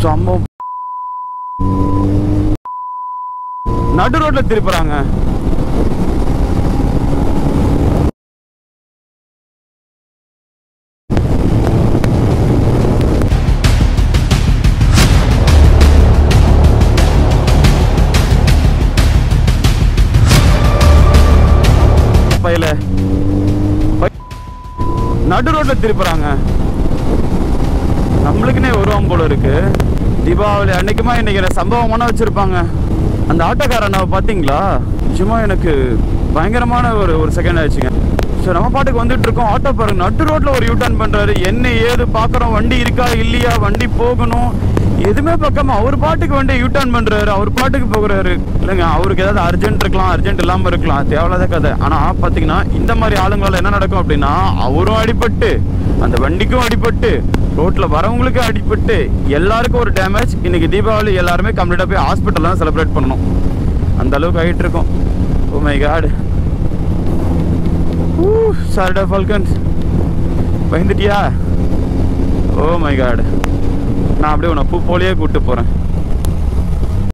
சம்பவம் நடு ரோட்ல திருப்புறாங்க பையில பை- நடு ரோட்ல திருப்புறாங்க நம்மளுக்குன்னே வருவான் போல இருக்கு தீபாவளி அன்னைக்குமா இன்னைக்கு என்ன சம்பவமான வச்சிருப்பாங்க அந்த ஆட்டோக்காரனை பாத்தீங்களா நிஜமா எனக்கு பயங்கரமான ஒரு ஒரு செகண்ட் ஆயிடுச்சுங்க ஸோ நம்ம பாட்டுக்கு வந்துட்டு இருக்கோம் ஆட்டோ பாருங்க நட்டு ரோட்ல ஒரு யூ டர்ன் பண்றாரு என்ன ஏது பாக்குறோம் வண்டி இருக்கா இல்லையா வண்டி போகணும் எதுவுமே பார்க்காம அவர் பாட்டுக்கு வண்டி யூ டர்ன் பண்றாரு அவர் பாட்டுக்கு போகிறாரு இல்லைங்க அவருக்கு ஏதாவது அர்ஜென்ட் இருக்கலாம் அர்ஜென்ட் இல்லாம இருக்கலாம் தேவையில்லாத கதை ஆனா பாத்தீங்கன்னா இந்த மாதிரி ஆளுங்களால என்ன நடக்கும் அப்படின்னா அவரும் அடிபட்டு அந்த வண்டிக்கும் அடிபட்டு ரோட்ல வரவங்களுக்கும் அடிபட்டு எல்லாருக்கும் ஒரு டேமேஜ் இன்னைக்கு தீபாவளி எல்லாருமே கம்ப்ளீட்டா போய் ஹாஸ்பிட்டல் தான் செலிப்ரேட் பண்ணணும் அந்த அளவுக்கு ஆகிட்டு இருக்கோம் ஓ மை காட் சார்டா ஃபால்கன்ஸ் பயந்துட்டியா ஓ மை காட் நான் அப்படியே உன்னை பூ போலியே கூப்பிட்டு போறேன்